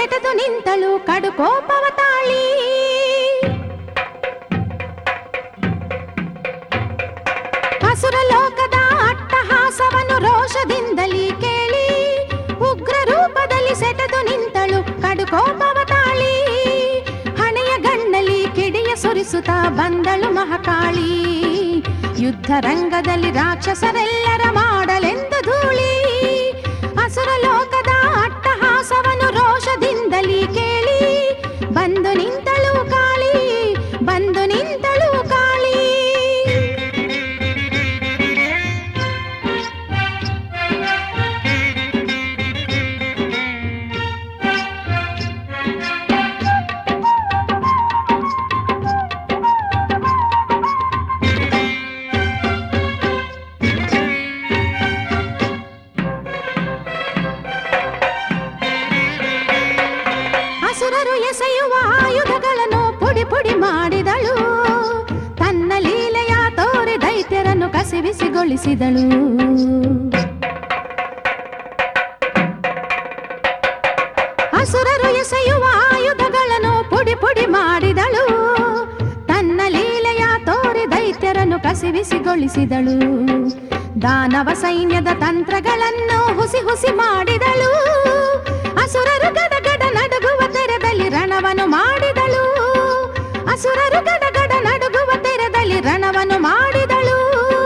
ಸೆಟೆದು ನಿಂತಳು ಕಡು ಕೋಪವ ತಾಳಿ ಅಸುರ ಲೋಕದ ಅಟ್ಟಹಾಸವನ್ನು ರೋಷದಿಂದಲೇ ಕೇಳಿ ಉಗ್ರ ರೂಪದಲ್ಲಿ ಸೆಟೆದು ನಿಂತಳು ಕಡು ಕೋಪವ ತಾಳಿ ಹಣೆಯ ಗಣ್ಣಲ್ಲಿ ಕಿಡಿಯ ಸುರಿಸುತ್ತಾ ಬಂದಳು ಮಹಾಕಾಳಿ ಯುದ್ಧ ರಂಗದಲ್ಲಿ ರಾಕ್ಷಸರೆಲ್ಲರ ಮಾಡಲೆಂದು ಧೂಳಿ ಅಸುರ ಲೋಕದ ಅಟ್ಟಹಾಸವನ್ನು ರೋಷದಿಂದಲೇ ಕೇಳಿ ಬಂದು ನಿಂತಳು ಕಾಳಿ ಬಂದು ನಿಂತಳು ಕಾಳಿ ಅಸುರರು ಎಸೆಯುವ ಆಯುಧಗಳನ್ನು ಪುಡಿ ಪುಡಿ ಮಾಡಿದಳು ತನ್ನ ಲೀಲೆಯ ತೋರಿ ದೈತ್ಯರನ್ನು ಕಸಿವಿಸಿಗೊಳಿಸಿದಳು ಅಸುರರು ಎಸೆಯುವ ಆಯುಧಗಳನ್ನು ಪುಡಿ ಪುಡಿ ಮಾಡಿದಳು ತನ್ನ ಲೀಲೆಯ ತೋರಿ ದೈತ್ಯರನ್ನು ಕಸಿವಿಸಿಗೊಳಿಸಿದಳು ದಾನವ ಸೈನ್ಯದ ತಂತ್ರಗಳನ್ನು ಹುಸಿ ಹುಸಿ ಮಾಡಿದಳು ಅಸುರರು ಗಡಗಡ ನಡುಗುವ ತೆರದಲ್ಲಿ ರಣವನ್ನು ಮಾಡಿದಳು ಅಸುರರು ಗಡಗಡ ನಡುಗುವ ತೆರದಲ್ಲಿ ರಣವನ್ನು ಮಾಡಿದಳು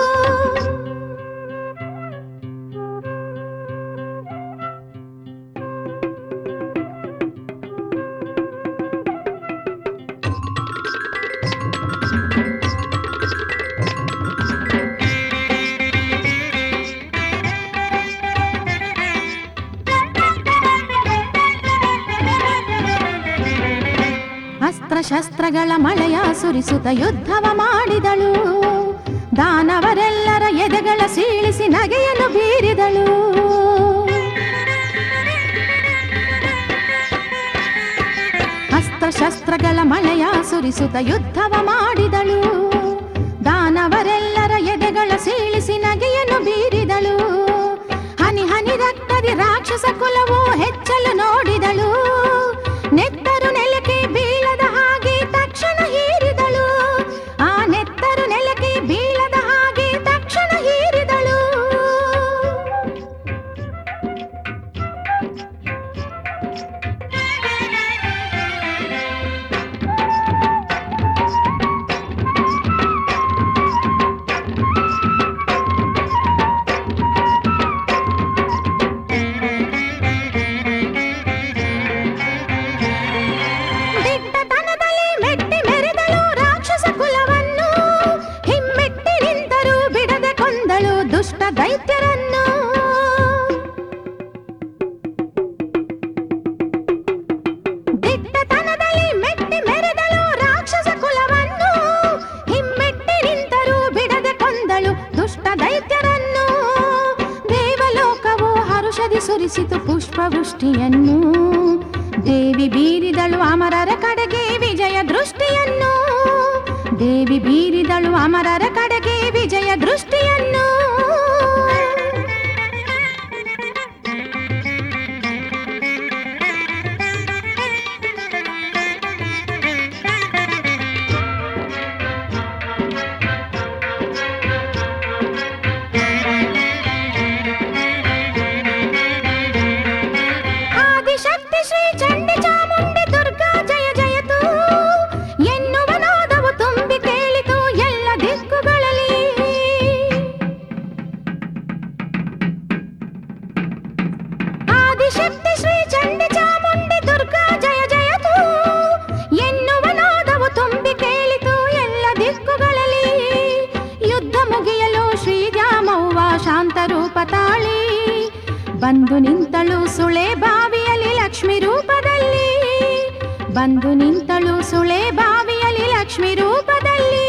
ಅಸ್ತ್ರಶಸ್ತ್ರಗಳ ಮಳೆಯ ಸುರಿಸುತ್ತ ಯುದ್ಧವ ಮಾಡಿದಳು ದಾನವರೆಲ್ಲರ ಎದೆಗಳ ಸೀಳಿಸಿ ನಗೆಯನ್ನು ಬೀರಿದಳು ಅಸ್ತ್ರಶಸ್ತ್ರಗಳ ಮಳೆಯ ಸುರಿಸುತ್ತ ಯುದ್ಧವ ಮಾಡಿದಳು ದಾನವರೆಲ್ಲರ ಎದೆಗಳ ಸೀಳಿಸಿ ನಗೆಯನ್ನು ಬೀರಿದಳು ಹನಿ ಹನಿ ರಕ್ತದಿ ರಾಕ್ಷಸ ಕುಲವು ಹೆಚ್ಚಲು ನೋಡಿದಳು ನೆತ್ತರು ನೆಲಕ್ಕೆ ಬೀಳದ ಹಾಗೆ ತಕ್ಷಣ ಹೀರಿದಳು ಆ ನೆತ್ತರು ನೆಲಕ್ಕೆ ಬೀಳದ ಹಾಗೆ ತಕ್ಷಣ ಹೀರಿದಳು ದಿಟ್ಟತನದಲ್ಲಿ ಮೆಟ್ಟಿ ಮೆರೆದಳು ರಾಕ್ಷಸ ಕುಲವನ್ನು ಹಿಮ್ಮೆಟ್ಟಿ ನಿಂತರೂ ಬಿಡದೆ ಕೊಂದಳು ದುಷ್ಟ ದೈತ್ಯರನ್ನು ದಿಟ್ಟತನದಲ್ಲಿ ಮೆಟ್ಟಿ ಮೆರೆದಳು ರಾಕ್ಷಸ ಕುಲವನ್ನು ಹಿಮ್ಮೆಟ್ಟಿ ನಿಂತರೂ ಬಿಡದೆ ಕೊಂದಳು ದುಷ್ಟ ದೈತ್ಯರನ್ನು ದೇವಲೋಕವು ಹರುಷದಿ ಸುರಿಸಿತು ಪುಷ್ಪವೃಷ್ಟಿಯನ್ನು ದೇವಿ ಬೀರಿದಳು ಅಮರರ ಕಡೆಗೆ ವಿಜಯ ದೃಷ್ಟಿಯನ್ನು ದೇವಿ ಬೀರಿದಳು ಅಮರರ ಕಡೆಗೆ ವಿಜಯ ದೃಷ್ಟಿಯನ್ನು ಆದಿಶಕ್ತಿ ಶ್ರೀ ಚಂಡಿ ಚಾಮುಂಡಿ ದುರ್ಗಾ ಜಯ ಜಯತು ಎನ್ನುವ ನಾದವು ತುಂಬಿ ಕೇಳಿತು ಎಲ್ಲ ದಿಕ್ಕುಗಳಲ್ಲಿ ಆದಿಶಕ್ತಿ ಶ್ರೀ ಚಂಡಿ ಚಾಮುಂಡಿ ದುರ್ಗಾ ಜಯ ಜಯತು ಎನ್ನುವ ನಾದವು ತುಂಬಿ ಕೇಳಿತು ಎಲ್ಲ ದಿಕ್ಕುಗಳಲ್ಲಿ ಯುದ್ಧ ಮುಗಿಯಲು ಶ್ರೀರಾಮವ್ವ ಶಾಂತ ರೂಪ ತಾಳಿ ಬಂದು ನಿಂತಳು ಸುಳೆ ಬಾವಿಯಲ್ಲಿ ಲಕ್ಷ್ಮಿ ರೂಪದಲ್ಲಿ ಬಂದು ನಿಂತಳು ಸುಳೆ ಬಾವಿಯಲ್ಲಿ ಲಕ್ಷ್ಮಿ ರೂಪದಲ್ಲಿ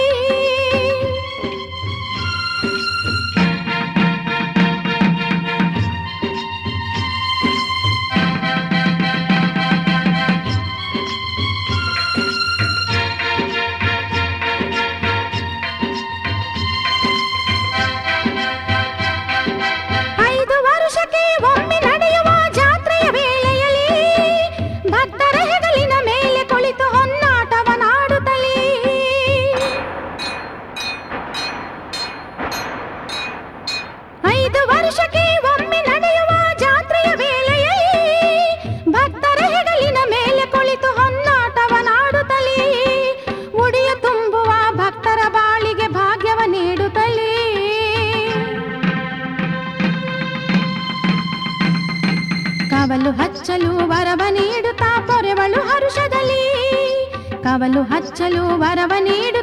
ಐದು ವರ್ಷಕ್ಕೆ ಒಮ್ಮೆ ನಡೆಯುವ ಜಾತ್ರೆಯ ವೇಳೆಯಲ್ಲಿ ಕವಲು ಹಚ್ಚಲು ವರವ ನೀಡುತ್ತಾ ಪೊರೆವಳು ಹರುಷದಲ್ಲಿ ಕವಲು ಹಚ್ಚಲು ವರವ ನೀಡು